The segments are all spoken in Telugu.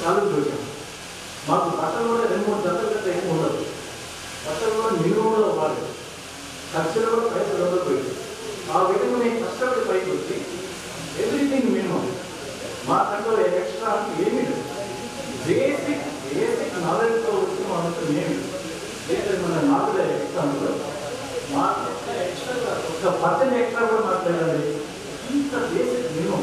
కాలేజీకి వచ్చాం మాకు బట్టలు కూడా రెండు మూడు జతలు గట్ట ఏమి ఉండదు బట్టలు కూడా మినిమంలో వాడు ఖర్చులు కూడా పైసలు ఉండకపోయింది ఆ విధంగా నేను కష్టపడి పైకి వచ్చి ఎవ్రీథింగ్ మినిమం మాకంటూ ఎక్స్ట్రా ఏమీ లేదు బేసిక్ బేసిక్ నాలెడ్జ్తో వచ్చి మనకు ఏమి లేదు మన నాలుగు ఎగ్జామ్లో మా ఎక్స్ట్రా ఒక పర్సెంట్ ఎక్స్ట్రా కూడా మాట్లాడాలి ఇంత బేసిక్ మినిమం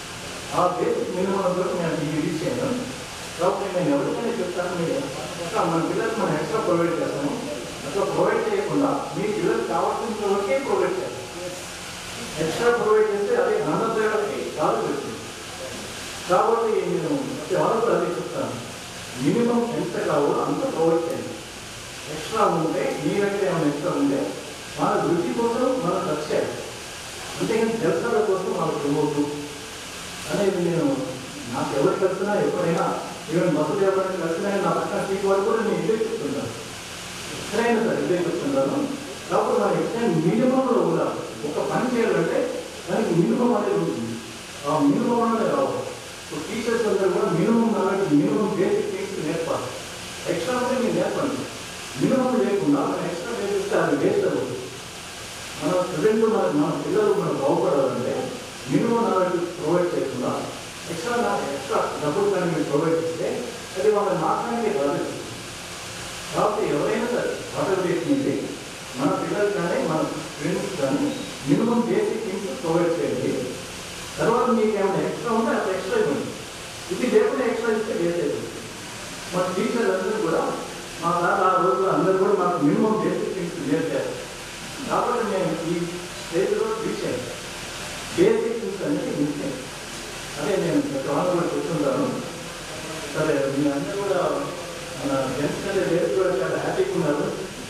ఆ బేసిక్ మినిమం కూడా నేను ఈ విషయాన్ని కాబట్టి నేను ఎవరికైనా చెప్తాను మీరు ఇంకా మన పిల్లలకు మనం ఎక్స్ట్రా ప్రొవైడ్ చేస్తాము అట్లా ప్రొవైడ్ చేయకుండా మీ పిల్లలకు కావాల్సిన వరకే ప్రొవైడ్ చేస్తాం ఎక్స్ట్రా ప్రొవైడ్ చేస్తే అది అన్నదానికి కాదు పెడుతుంది కాబట్టి నేను వాళ్ళకు అదే చెప్తాను మినిమం ఎంత కావాలో అంత ప్రొవైడ్ చేయండి ఎక్స్ట్రా ఉంటే మీ దగ్గర ఏమైనా ఎక్స్ట్రా ఉంటే మన వృత్తి కోసం మనం ఖర్చు చేయాలి అంతేగాని జలసాల కోసం మనకు ఇవ్వద్దు అనేది నేను నాకు ఎవరు కలిసినా ఎప్పుడైనా ఈవెన్ బస్సులు ఎవరైనా కలిసినా నా పక్కన సీట్ వాడు కూడా నేను ఇదే చెప్తుంటాను ఎక్కడైనా సరే ఇదే చెప్తుంటాను కాబట్టి మనం ఎక్కడైనా మినిమంలో ఉండాలి ఒక పని చేయాలంటే దానికి మినిమం అనేది ఉంటుంది ఆ మినిమం అనేది రావాలి ఇప్పుడు టీచర్స్ అందరూ కూడా minimum knowledge minimum basic things నేర్పాలి ఎక్స్ట్రా కూడా మీరు నేర్పండి మినిమం లేకుండా మనం ఎక్స్ట్రా నేర్పిస్తే అది వేస్ట్ అవుతుంది మన స్టూడెంట్ మన మన పిల్లలు మనం బాగుపడాలంటే మినిమం నాలెడ్జ్ ప్రొవైడ్ చేయకుండా ఎక్స్ట్రా నా- ఎక్స్ట్రా డబ్బులు కానీ మీరు ప్రొవైడ్ చేస్తే అది వాళ్ళ మాత్రమే రాదు కాబట్టి ఎవరైనా సరే వాటర్ చేసింది మన పిల్లలు కానీ మన స్టూడెంట్స్ కానీ మినిమం బేసిక్ థింగ్స్ ప్రొవైడ్ చేయండి తర్వాత మీకు ఏమైనా ఎక్స్ట్రా ఉంటే అది ఎక్స్ట్రా ఇవ్వండి ఇది లేకుండా ఎక్స్ట్రా ఇస్తే వేస్ట్ అవుతుంది మా టీచర్ అందరూ కూడా మా సార్ ఆ రోజు అందరూ కూడా మాకు మినిమం బేసిక్ థింగ్స్ నేర్పారు కాబట్టి నేను ఈ స్టేజ్లో రీచ్ అయ్యాను బేసిక్ థింగ్స్ అనేది ముఖ్యం అదే నేను చాలా కూడా కూర్చుంటాను సరే మీ అందరూ కూడా మన ఫ్రెండ్స్ కంటే రేపు కూడా చాలా హ్యాపీగా ఉన్నారు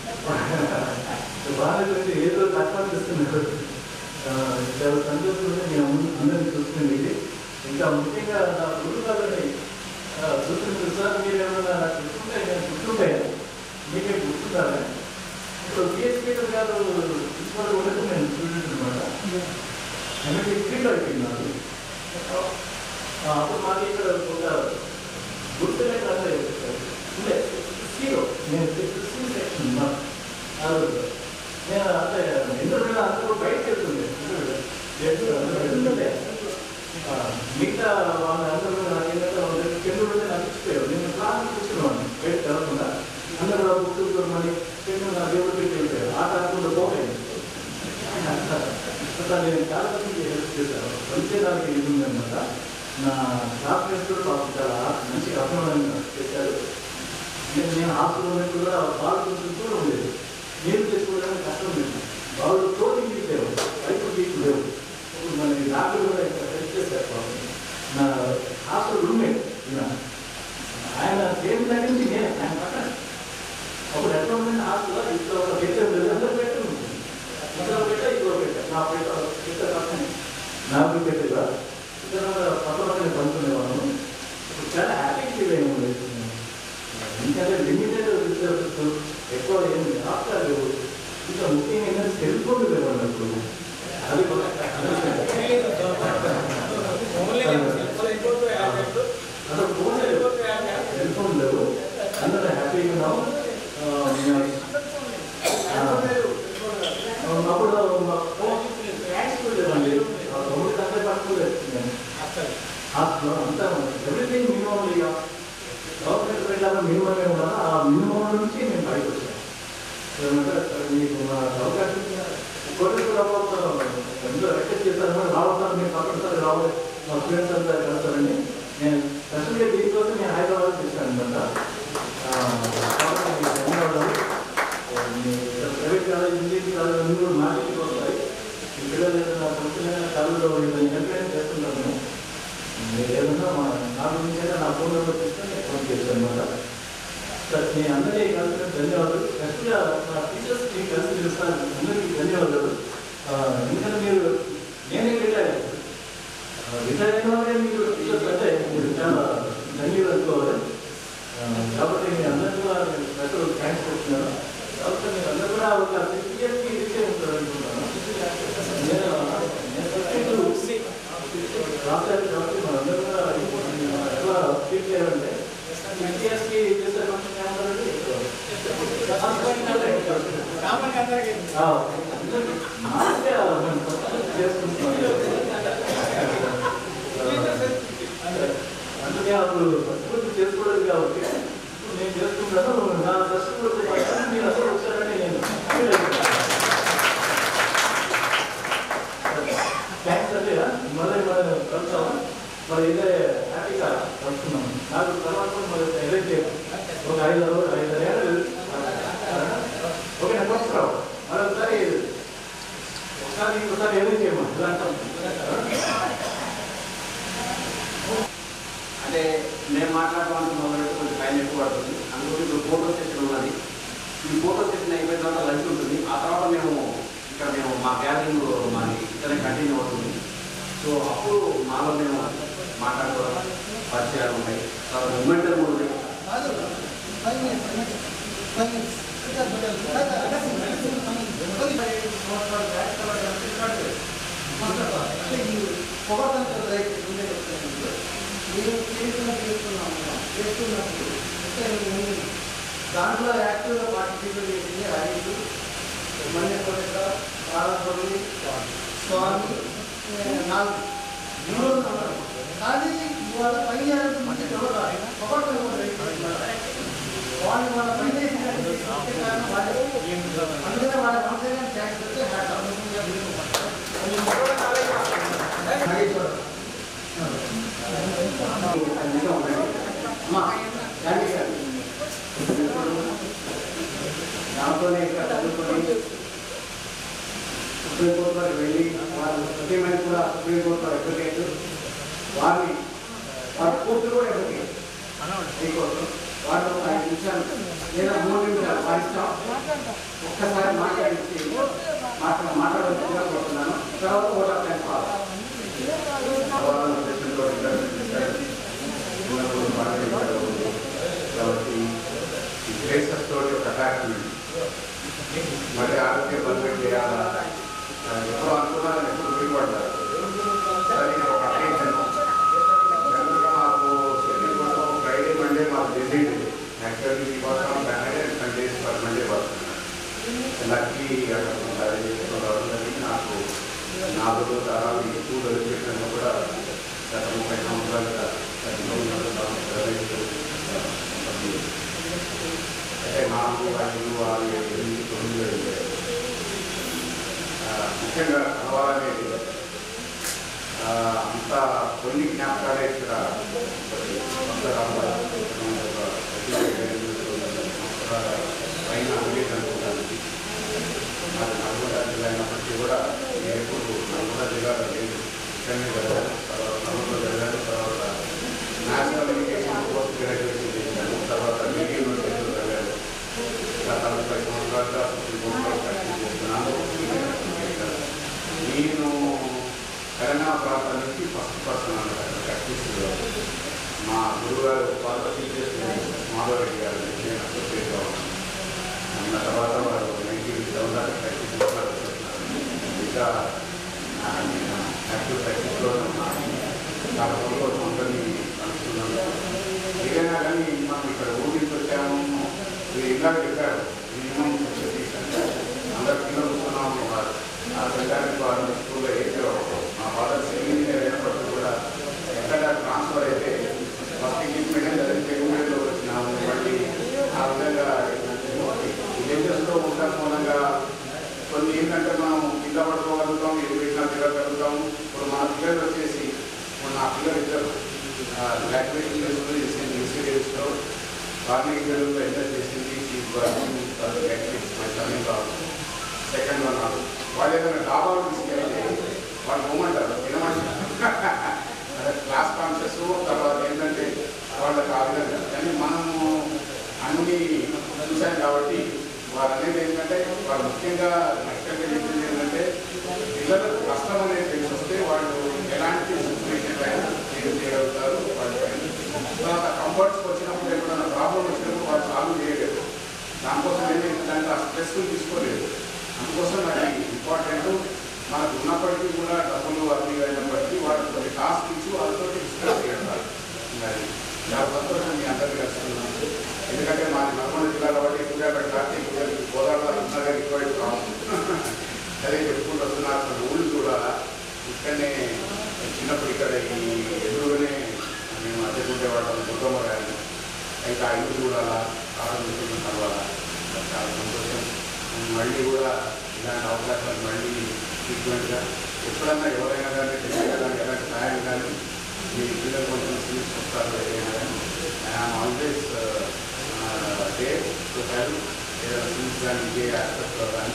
బాగా గురించి ఏదో తక్కువ అనిపిస్తున్నారు ఆ, చాలా సంతోషం ఉంది నేను అందరూ- అందరినీ చూస్తుంది ఇది ఇంకా ముఖ్యంగా నా గురుగారిని చూస్తుంది సార్ మీరు ఏమన్నా నాకు గుర్తుంటే నేను గుర్తుంటాను మీకే గుర్తుంటారా ఇప్పుడు పిఎస్పీ గారు ప్రిన్సిపల్ ఉండదు నేను స్టూడెంట్ అనమాట ఎమ్మెల్యే ఫీల్డ్ అయిపోయింది నాకు ఆ, అప్పుడు మాకు ఇక్కడ ఒక గుర్తులే క్లాస్ ఉండే హీరో నేను సి సెక్షన్ మా ఆ రోజు నేను అంటే ఇంటర్వ్యూ అందరూ బయటకు వెళ్తుండే ఇంటర్వ్యూ ఆ, మిగతా వాళ్ళందరూ నాకు ఏంటంటే వాళ్ళ దగ్గర కింద ఉంటే నాకు ఇచ్చిపోయారు నేను క్లాస్ కూర్చున్నాను బయట కలగకుండా అందరూ ఆ బుక్ మళ్ళీ కింద నా దేవుడు పెట్టి వెళ్ళిపోయారు ఆ కాకుండా పోలేదు అట్లా నేను చాలా మందికి హెల్ప్ చేశాను వచ్చే దానికి ఇది ఉందన్నమాట నా క్లాస్ ఫ్రెండ్స్ కూడా పాపం చాలా మంచి అభిమానంగా చేశారు నేను నేను హాస్టల్లో ఉన్నట్టు కూడా బాగా కొంచెం కూడా ఉండేది నీళ్ళు తెచ్చుకోవడానికి కష్టం లేదు వాళ్ళు తోటి నీళ్ళు లేవు రైతు నీళ్ళు లేవు ఇప్పుడు మన ఈ డాక్టర్ కూడా ఇక్కడ హెల్ప్ చేశారు పాపం నా హాస్టల్ రూమ్మేట్ ఈయన ఆయన సేమ్ దగ్గర నుంచి నేను ఆయన పక్కన అప్పుడు ఎట్లా ఉందంటే హాస్టల్లో ఇక్కడ ఒక పెట్టే అందరూ పెట్టి ఉంటుంది ఇంట్లో పెట్ట ఇంకో పెట్ట నా పెట్ట పెట్ట పక్కనే నాకు పెట్టగా ఇక్కడ పక్క పక్కనే పండుకునే వాళ్ళము ఇప్పుడు చాలా హ్యాపీ ఫీల్ అయ్యి లేదు ఎందుకంటే లిమిటెడ్ రిసోర్సెస్ ఎక్కువ ఏం ఆప్తారు లేవు ఇంకా ముఖ్యంగా ఏంటంటే సెల్ ఫోన్ లేవు అన్నప్పుడు అది కూడా అసలు ఫోన్ లేవు సెల్ ఫోన్ లేవు అందరూ హ్యాపీగా ఉన్నాం ఆ, మేము- అప్పుడు ట్యాక్స్ లేదండి తొమ్మిది గంటల పట్టుకోలేదు హాస్టల్లో అంతా ఎవ్రీథింగ్ మినిమం ఇక గవర్నమెంట్ ప్రకారం మినిమమే ఉండాలి ఆ మినిమం నుంచి మేము బయటకు వచ్చాం ఏమంటే సరే మీకు మా అవకాశం కొన్ని కూడా ఎంతో రిక్వెస్ట్ చేశారు మరి రావద్దాం మీరు తప్పనిసరి రావాలి మా స్టూడెంట్స్ అంతా కలుస్తారండి నేను స్పెషల్గా దీనికోసం నేను హైదరాబాద్ తీసుకున్నాను అనమాట కాబట్టి మీకు ధన్యవాదాలు ప్రైవేట్ కాలేజ్ ఇంజనీరింగ్ కాలేజ్ అన్ని కూడా మార్కెట్కి వస్తాయి ఈ పిల్లలు ఏదైనా సంస్థలైన కాలేజీలో ఏదైనా ఎంకరేజ్ చేస్తున్నాను మీరు ఏదైనా మా నా గురించి అయినా నా ఫోన్ నెంబర్ తీసుకొని ఫోన్ చేస్తాను అనమాట సార్ మీ అందరికీ కలిసి ధన్యవాదాలు స్పెషల్గా నా టీచర్స్కి కలిసి పిలుస్తాను అందరికీ ధన్యవాదాలు ఆ, ఎందుకంటే మీరు నేనే రిటైర్ అయ్యాను రిటైర్ అయిన వాళ్ళే మీరు టీచర్స్ అంటే మీరు చాలా ధన్యులు అనుకోవాలి ఆ, కాబట్టి మీ అందరికీ కూడా నేను స్పెషల్ థ్యాంక్స్ చెప్తున్నాను కాబట్టి మీరు అందరూ కూడా ఒక సిక్స్ ఇయర్స్కి రీచ్ ఉంటారు అనుకుంటున్నాను నేను నేను ఫస్ట్ రాశారు కాబట్టి మనందరూ కూడా ఎట్లా ట్రీట్ చేయాలంటే ఎన్టీఎస్కి చేసే ఫంక్షన్ ఏమన్నారండి కామన్ అందరికీ ఆ, మాకే చేసుకుంటున్నాం అందుకే అప్పుడు ప్రకృతి చేసుకోలేదు కాబట్టి ఇప్పుడు నేను చేసుకుంటాను నా ప్రకృతి పక్కన మీరు అసలు వచ్చారని నేను feel అవుతున్నాను. థ్యాంక్స్ అండి మళ్ళీ మనం కలుస్తాము మరి ఇదే హ్యాపీగా కలుస్తున్నాము నాకు తర్వాత మరి అరేంజ్ చేయాలి ఒక ఐదు ఐదు ఏళ్ళు ఓకే నాకు వస్తున్నావు మరి ఒకసారి ఒకసారి ఒకసారి అరేంజ్ చేయమా ఇలా అంటాం అంటే నేను మాట్లాడడానికి మొదలెట్టి కొంచెం టైం ఎక్కువ పడుతుంది అందుకని ఇప్పుడు ఫోటో సెషన్ ఉన్నది ఈ ఫోటో సెషన్ అయిపోయిన తర్వాత లంచ్ ఉంటుంది ఆ తర్వాత మేము ఇక్కడ మేము మా గ్యాదరింగ్ మాది ఇక్కడే కంటిన్యూ అవుతుంది సో అప్పుడు మాలో మేము మాట్లాడుకోవడం పరిచయాలు ఉంటాయి తర్వాత మూమెంట్ కూడా ఉంటాయి కాదు ఫైవ్ మినిట్స్ ఫైవ్ మినిట్స్ పొగడంతో రైట్ ముందే చెప్తాను మీరు చేసుకున్న చేసుకున్నాము చేసుకున్నప్పుడు అంటే మీరు దాంట్లో యాక్టివ్గా పార్టిసిపేట్ చేసింది హరీష్ మన్య కోట పాలపల్లి స్వామి నాలుగు మూడు ఉన్నారు కానీ ఇవాళ పని చేయాల్సి మంచి ఎవరు పొగడతారు వాళ్ళు వాళ్ళ పని చేసినట్టు కారణం వాళ్ళే అందుకనే వాళ్ళ సంశయం ట్యాక్స్ పెడితే హ్యాట్ అమ్మా రండి ఇక్కడ. నాతోనే ఇక్కడ చదువుకొని సుప్రీంకోర్టు వరకు వెళ్ళి వారు ముఖ్యమైన కూడా సుప్రీంకోర్టు వారు అడ్వకేట్ వారిని వారి పూర్తి కూడా అడ్వకేట్ హైకోర్టు వారు ఒక ఐదు నిమిషాలు లేదా మూడు నిమిషాలు వారి ఇష్టం ఒక్కసారి మాట్లాడించి మాట్లా మాట్లాడాల్సిందిగా కోరుతున్నాను తర్వాత ఓట్ ఆఫ్ థ్యాంక్స్ కాబట్టి ఈ ప్లేసెస్ తోటి ఒక అటాచ్మెంట్ మరి ఆరోగ్య బంధం చేయాలా అది ఎప్పుడో అనుకున్నారని ఎప్పుడు గురిపడ్డారు సరే ఇది ఒక అకేషన్ జనరల్గా మాకు షెడ్యూల్ కోసం ఫ్రైడే మండే మాకు డిసైడ్ యాక్చువల్లీ మీకోసం సాటర్డే సండేస్ పర్ మండే వస్తున్నాను లక్కీ అక్కడ అది చేసుకుని నాకు నాలుగు తరాలు ఈ స్కూల్ ఎడ్యుకేషన్ కూడా గత ముప్పై సంవత్సరాలుగా ఎన్నో ఉన్నత సంవత్సరాలు అంటే నాలుగు ఐదు ఆరు ఏడు ఎనిమిది తొమ్మిది వెళ్ళే ముఖ్యంగా కలవాలనేది ఆ, అంత కొన్ని జ్ఞాపకాలే ఇక్కడ ఒకటి కొత్త రామరాజు ఒక సంవత్సరాల పైన విలేజ్ అనుకోవడానికి అది నల్గొండ జిల్లా అయినప్పటికీ కూడా నేను ఎప్పుడు నల్గొండ జిల్లాలో లేదు ఇక్కడనే చదివాను తర్వాత నల్గొండ చదివాను తర్వాత నేషనల్ ఎడ్యుకేషన్ పోస్ట్ గ్రాడ్యుయేషన్ చేశాను తర్వాత డిగ్రీ యూనివర్సిటీలో చదివాను గత ముప్పై సంవత్సరాలుగా సుప్రీంకోర్టులో ప్రాక్టీస్ చేస్తున్నాను నేను తెలంగాణ ప్రాంతం నుంచి ఫస్ట్ పర్సన్ అన్నమాట ప్రాక్టీస్ మా గురుగారు పార్వతీ మాధవరెడ్డి గారు నేను అసోసియేట్గా ఉన్నాను అన్న తర్వాత వారు నైన్టీన్ సెవెన్ దాకా ప్రాక్టీస్ చేస్తున్నారు ఇంకా ఆ, నేను యాక్టివ్ ప్రాక్టీస్లో ఉన్నాను చాలా సంతోషం అందరినీ కలుస్తున్నాను ఏదైనా కానీ మనం ఇక్కడ ఊరికి వచ్చాము మీరు ఇందాక చెప్పారు మినిమం అందరు పిల్లలు చూస్తున్నాము ఆ ప్రకారం వారు స్కూల్లో వేసేవారు మా ఫాదర్ సివిల్ ఇంజనీర్ అయినప్పటికీ కూడా ఎక్కడ ట్రాన్స్ఫర్ అయితే ఫస్ట్ ఇంగ్లీష్ మీడియం చదివి తెలుగు మీడియంలో వచ్చినాము మళ్ళీ ఆ విధంగా విలేజెస్లో ఉండడం మూలంగా కొన్ని ఏంటంటే మనం కింద పడుకోగలుగుతాం ఎటు పెట్టినా తిరగలుగుతాం ఇప్పుడు మన పిల్లలు వచ్చేసి ఇప్పుడు నా పిల్లలు ఇద్దరు గ్రాడ్యుయేషన్ చేసుకుని చేసింది ఇన్స్టిట్యూట్స్లో వార్నింగ్ పిల్లలతో ఎంటర్ చేసింది గ్రాడ్యుయేషన్ కావచ్చు సెకండ్ వన్ వాళ్ళు వాళ్ళు ఏదైనా డాబాలు తీసుకెళ్తే వాళ్ళు పోమంటారు తినమంటారు అదే క్లాస్ కాన్షియస్ తర్వాత ఏంటంటే వాళ్ళకి ఆ విధంగా కానీ మనము అన్ని చూసాం కాబట్టి వారు అనేది ఏంటంటే వాళ్ళు ముఖ్యంగా నష్టంగా చెప్పింది ఏంటంటే పిల్లలకు కష్టం అనేది తెలిసి వస్తే వాళ్ళు ఎలాంటి సిచ్యువేషన్ అయినా ఫేస్ చేయగలుగుతారు వాళ్ళు తర్వాత కంఫర్ట్స్కి వచ్చినప్పుడు ఎప్పుడైనా ప్రాబ్లం వచ్చినప్పుడు వాళ్ళు సాల్వ్ చేయలేరు దానికోసం ఏంటంటే ఆ స్ట్రెస్ తీసుకోలేదు అందుకోసం అది ఇంపార్టెంట్ మనకు ఉన్నప్పటికీ కూడా డబ్బులు అవి అయినప్పటికీ వాళ్ళకి కొన్ని టాస్క్ ఇచ్చి వాళ్ళతో డిస్కస్ చేయడం అది చాలా సంతోషం మీ అందరికీ కలుస్తున్నాను ఎందుకంటే మా నల్గొండ జిల్లా కాబట్టి సూర్యాపేట కార్తీక గోదావరి ఉన్నారు కానీ ఎక్కువ రాము అదే చెప్పుకుంటూ వస్తున్నారు అసలు ఊళ్ళు చూడాలా ఇక్కడనే చిన్నప్పుడు ఇక్కడ ఈ ఎదురుగానే మేము అద్దెకుంటేవాళ్ళం దుర్గమ్మ గారిని అయితే ఆ ఇల్లు చూడాలా ఆరంభించిన తర్వాత చాలా సంతోషం మళ్ళీ కూడా ఇలాంటి అవకాశాలు మళ్ళీ ఫ్రీక్వెంట్గా ఎప్పుడన్నా ఎవరైనా కానీ తెలియదు కానీ ఎలాంటి సహాయం కానీ మీ పిల్లలు కొంచెం తీసుకొస్తారు ఏదైనా కానీ I'm always there to help ఏదైనా ఫీల్స్ కానీ ఇంకే ఆస్పెక్ట్లో కానీ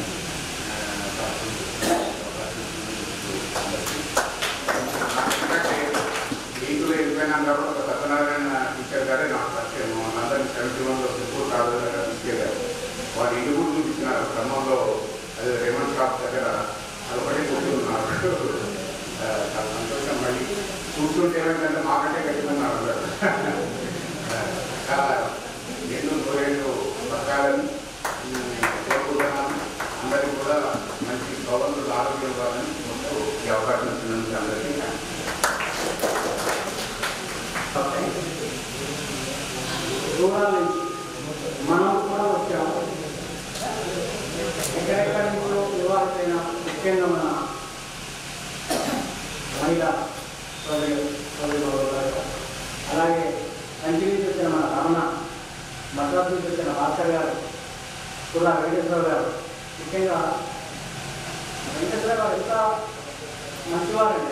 నీకులు వెళ్ళిపోయినా కాబట్టి ఒక సత్యనారాయణ టీచర్ గారే నాకు పరిచయం అందరినీ సెవెంటీ వన్లో సుపూర్ కాలేజ్ దగ్గర తీసుకెళ్ళారు వారి ఇల్లు కూడా చూపించినారు క్రమంలో అదే రేమండ్ షాప్ దగ్గర అది ఒకటే కూర్చున్నారు ఆ, చాలా సంతోషం మళ్ళీ కూర్చుంటే ఏమైందంటే మాకంటే కట్టుకున్నారు అందరూ. ఆ, చాలా ఎన్నో నూరేళ్ళు బతకాలని ఉమ్, కోరుకుంటున్నాను అందరికీ కూడా మంచి గౌరవంతులు ఆరోగ్యం ఇవ్వాలని కోరుతూ ఈ అవకాశం ఇచ్చినందుకు అందరికీ థాంక్స్. దూరాల నుంచి మనం కూడా వచ్చాము ఎక్కడెక్కడి నుంచో వివాహితైన ముఖ్యంగా మన మహిళా సోదరి సోదరి గారు అలాగే కంచి నుంచి వచ్చిన మన రమణ మద్రాసు నుంచి వచ్చిన భాస్కర్ గారు కూడా వెంకటేశ్వర గారు ముఖ్యంగా వెంకటేశ్వర గారు ఎంత మంచివారంటే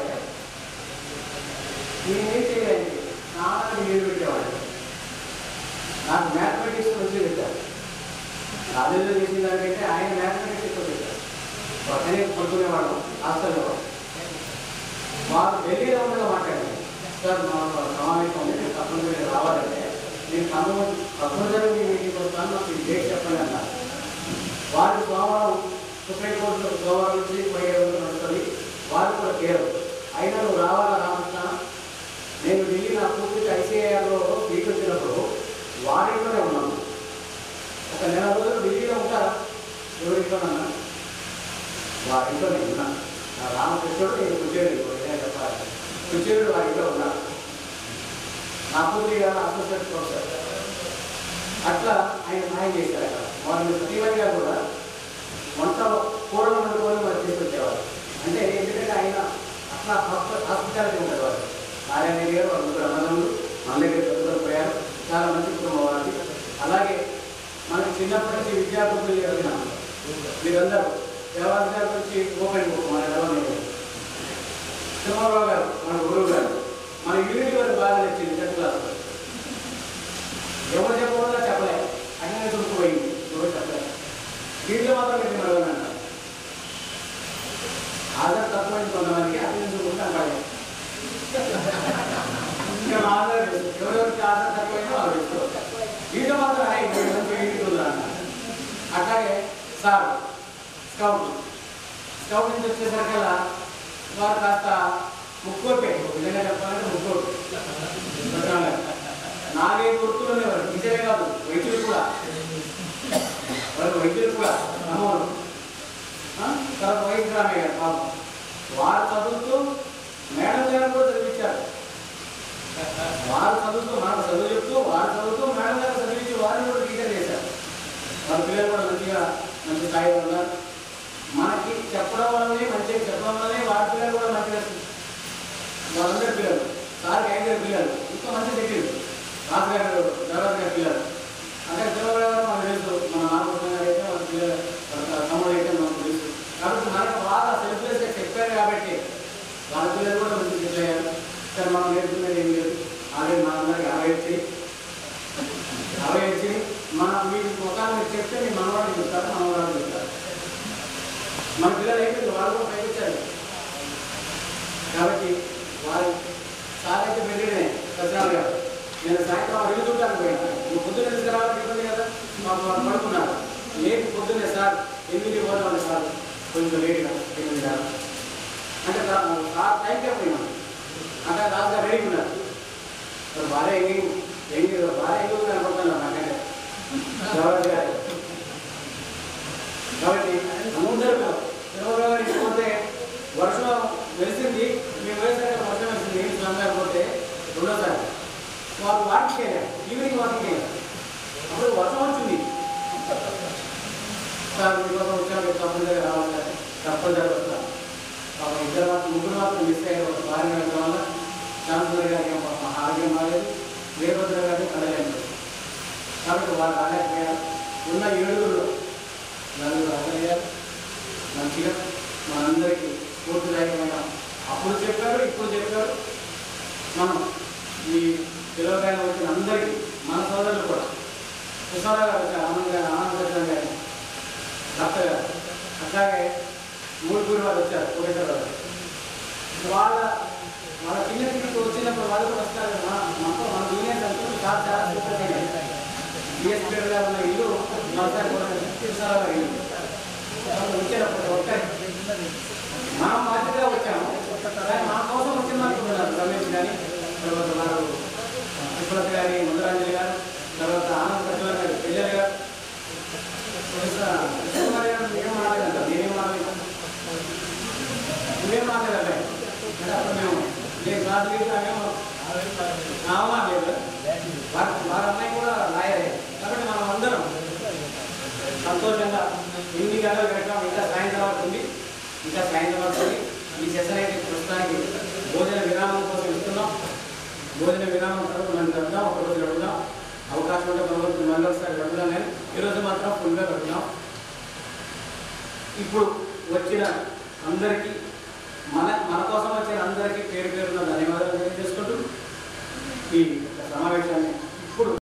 నేనేం చేయలేదు నాన్నకి నీరు పెట్టేవాడు నాకు మ్యాథమెటిక్స్ వచ్చి పెట్టారు కాలేజీలో చేసిన దానికంటే ఆయన మ్యాథమెటిక్స్ ఎక్కువ పెట్టారు పక్కనే పడుకునేవాడు హాస్టల్లో మాకు ఢిల్లీలో ఉండగా మాట్లాడారు సార్ మాకు సమావేశం ఉంది నేను తప్పనిసరిగా రావాలంటే నేను ఖమ్మం తప్పనిసరిగా మీ మీటింగ్ వస్తాను నాకు ఈ డేట్ చెప్పండి అన్నారు వారి సోమవారం సుప్రీంకోర్టులో సోమవారం నుంచి పదిహేడు రోజులు నడుస్తుంది వారు కూడా కేరు అయినా నువ్వు రావాలా రామకృష్ణ నేను ఢిల్లీ నా పూర్తిగా ఐసీఐఆర్లో సీట్ వచ్చినప్పుడు వారింట్లోనే ఉన్నాను ఒక నెల రోజులు ఢిల్లీలో ఉంటారా ఎవరింట్లోనన్నా వారింట్లోనే ఉన్నా నా రామకృష్ణుడు నేను కుచేరుడు ఏదైనా చెప్పాలి కుచేరుడు వారింట్లో ఉన్నా నా పూర్తిగా అసోసియేట్ ప్రొఫెసర్ అట్లా ఆయన సహాయం చేశారు అక్కడ వారిని ప్రతివారిగా కూడా వంట కూరలు వండుకొని మరి తీసుకొచ్చేవారు అంటే ఎందుకంటే ఆయన అట్లా హాస్పిటాలిటీ ఉంటుంది వారు నారాయణ గారు వాళ్ళు ముగ్గురు అన్నదమ్ములు మన దగ్గర చదువుకొని పోయారు చాలా మంచి కుటుంబం వారికి అలాగే మనకి చిన్నప్పటి నుంచి విద్యార్థులు ఎదిగిన మీరందరూ దేవాలయాల నుంచి ఓపెన్ బుక్ మన ఎవరు సింహారావు గారు మన గురువు గారు మన యూనిట్ వారికి బాగా నచ్చింది టెన్త్ క్లాస్లో ఎవరు చెప్పకుండా చెప్పలే అన్నీ దుడుకుపోయింది ఎవరు చెప్పలే దీంట్లో మాత్రం మీకు మరొకనంట ఆధార్ తక్కువైంది కొంతమందికి అది దుడుకుంటే అమ్మాయి ఇంకా మా ఆధార్ లేదు. ఎవరెవరికి ఆధార్ తక్కువైందో వాళ్ళు వేసుకోవచ్చు దీంట్లో మాత్రం అరే మూడు మంది యూనిట్ ఉందా అన్న అట్లాగే సార్ స్కౌట్ స్కౌట్ నుంచి వచ్చేసరికల్లా వారు కాస్త ముక్కోటే నిజంగా చెప్పాలంటే ముక్కోటి నాలుగే గుర్తులు ఉండేవారు టీచరే కాదు వైద్యులు కూడా వారు వైద్యులు కూడా నమ్మరు తర్వాత వైద్యరామయ్య గారు పాపం వారు చదువుతూ మేడం గారు కూడా చదివించారు వారు చదువుతూ మనకు చదువు చెప్తూ వారు చదువుతూ మేడం గారు చదివించి వారిని కూడా టీచర్ చేశారు వాళ్ళ పిల్లలు కూడా మంచిగా మంచి స్థాయిలో ఉన్నారు మనకి చెప్పడం వల్లనే మంచిగా చెప్పడం వల్లనే వారి పిల్లలు కూడా మంచిగా వాళ్ళందరి పిల్లలు సార్కి ఐదుగురు పిల్లలు ఇంకా మంచి దగ్గర రాజు గారు దేవరాజు గారి పిల్లలు అంటే పిల్లలు గారు మనకు తెలుసు మన నాగభూషణ గారు అయితే మన పిల్లలు మన తమ్ముడు అయితే మనకు తెలుసు కాబట్టి మనకు బాగా సెల్ఫ్లెస్గా చెప్పారు కాబట్టి వాళ్ళ పిల్లలు కూడా మంచి సెటిల్ అయ్యారు సరే మనం నేర్చుకునేది ఏం లేదు ఆల్రెడీ మనందరికీ అరవై వచ్చి అరవై వచ్చి మనం మీకు ముఖాన్ని మీరు చెప్తే మీ మనవాళ్ళు చెప్తారు మనవాళ్ళు చెప్తారు మన పిల్లలు అయిపోయింది వాళ్ళు కూడా పైకి వచ్చారు కాబట్టి వారు సార్ అయితే వెళ్ళినే సత్యనారాయణ గారు నేను సాయంత్రం వారు ఇల్లు చూడడానికి పోయినా నువ్వు పొద్దున్న ఎందుకు రావాలని ఇబ్బంది కదా మాకు వారు పడుకున్నారు లేపు పొద్దున్నే సార్ ఎనిమిది పోదాం సార్ కొంచెం లేట్గా ఎనిమిది కాదు అంటే ఆ టైంకే పోయినా అంటే రాజుగా రెడీ ఉన్నారు మరి భార్య ఎంగి ఎంగి భార్య ఎంగి ఉంది అనుకుంటున్నాను నాకంటే జవహర్ గారు కాబట్టి అందరూ ఎవరెవరికి పోతే వర్షం వెలిసింది మేము వేసాక వర్షం వెలిసింది ఏం స్వామి గారు పోతే రెండోసారి వాళ్ళు వాకింగ్ చేయలేదు ఈవినింగ్ వాకింగ్ చేయలేదు అప్పుడు వర్షం వచ్చింది సార్ మీకోసం వచ్చాము తప్పనిసరిగా రావాలి సార్ తప్పనిసరిగా వస్తాం పాపం ఇద్దరు మాత్రం ముగ్గురు మాత్రం మిస్ అయ్యారు ఒక భార్య వెళ్ళడం వల్ల ఛాన్సలర్ గారికి పాపం ఆరోగ్యం బాగాలేదు వీరభద్ర గారికి కడలేదు కాబట్టి వారు రాలేకపోయారు ఉన్న ఏడుగురు నలుగురు అయ్యారు మంచిగా మనందరికీ పూర్తిదాయకమైన అప్పుడు చెప్పారు ఇప్పుడు చెప్పారు మనం ఈ పిల్లలపైన వచ్చిన అందరికీ మన సోదరులు కూడా కుశాల గారు వచ్చారు ఆనంద్ గారు ఆనందకృష్ణ గారు డాక్టర్ గారు అట్లాగే మూడుగురు వారు వచ్చారు కోటేశ్వర గారు వాళ్ళ వాళ్ళ చిన్న పిల్లలకి వచ్చినప్పుడు వాళ్ళు కూడా వస్తారు కదా మనతో మన జూనియర్స్ అనుకుంటే చాలా చాలా సూపర్ డిఎస్పీ గారు ఉన్న ఇల్లు మనసారి కూడా కుశాల గారి ఇల్లు వాళ్ళు వచ్చేటప్పుడు ఒకటే మనం బాధ్యతగా వచ్చాము కానీ మన కోసం వచ్చిన అనుకుంటున్నారు రమేష్ కానీ తర్వాత వారు విప్లత్ గారి ముందరాంజలి గారు తర్వాత ఆనంద్ ప్రజ్వల్ గారు పెళ్ళర్ గారు కుమార్ గారు ఏం మాట్లాడంట నేనేం మాట్లాడలేదు నువ్వేం మాట్లాడాలి అంటే అప్పుడు మేము నేను క్లాస్ మేము అవమా లేదు వారి వారి అమ్మాయి కూడా లాయరే కాబట్టి మనం అందరం సంతోషంగా ఎన్ని గంటలు పెట్టాం ఇంకా సాయంత్రం వరకు ఉంది ఇంకా సాయంత్రం వరకు ఉంది ఈ సెషన్ అయితే ప్రస్తుతానికి భోజన విరామం కోసం ఇస్తున్నాం భోజన విరామం తర్వాత మనం గడుపుదాం ఒక రోజు గడుపుదాం అవకాశం ఉంటే మన రోజు మళ్ళీ ఒకసారి గడుపుదాం కానీ ఈరోజు మాత్రం ఫుల్గా గడుపుదాం ఇప్పుడు వచ్చిన అందరికీ మన మన కోసం వచ్చిన అందరికీ పేరు పేరున ధన్యవాదాలు తెలియజేసుకుంటూ ఈ సమావేశాన్ని